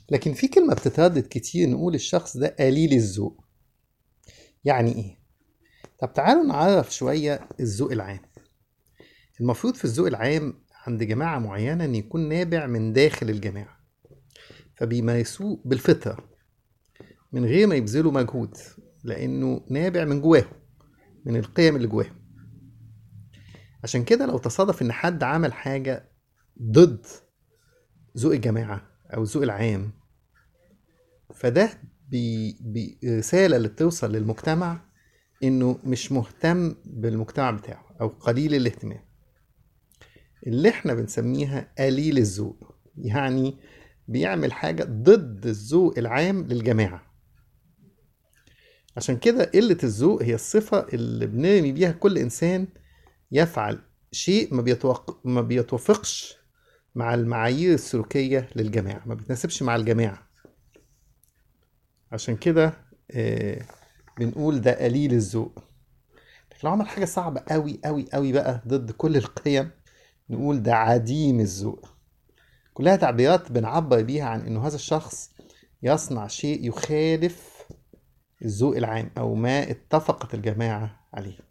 لكن في كلمة بتتردد كتير نقول الشخص ده قليل الذوق يعني ايه؟ طب تعالوا نعرف شوية الذوق العام المفروض في الذوق العام عند جماعة معينة ان يكون نابع من داخل الجماعة فبيمارسوه بالفطرة من غير ما يبذلوا مجهود لانه نابع من جواهم من القيم اللي جواهم عشان كده لو تصادف ان حد عمل حاجة ضد ذوق الجماعة او الذوق العام فده بي بي رسالة اللي بتوصل للمجتمع انه مش مهتم بالمجتمع بتاعه او قليل الاهتمام اللي احنا بنسميها قليل الذوق يعني بيعمل حاجة ضد الذوق العام للجماعة عشان كده قلة الذوق هي الصفة اللي بنرمي بيها كل إنسان يفعل شيء ما, بيتوق... ما بيتوافقش مع المعايير السلوكية للجماعة ما بيتناسبش مع الجماعة عشان كده آه بنقول ده قليل الذوق لكن لو عمل حاجة صعبة قوي قوي قوي بقى ضد كل القيم نقول ده عديم الذوق كلها تعبيرات بنعبر بيها عن انه هذا الشخص يصنع شيء يخالف الذوق العام او ما اتفقت الجماعة عليه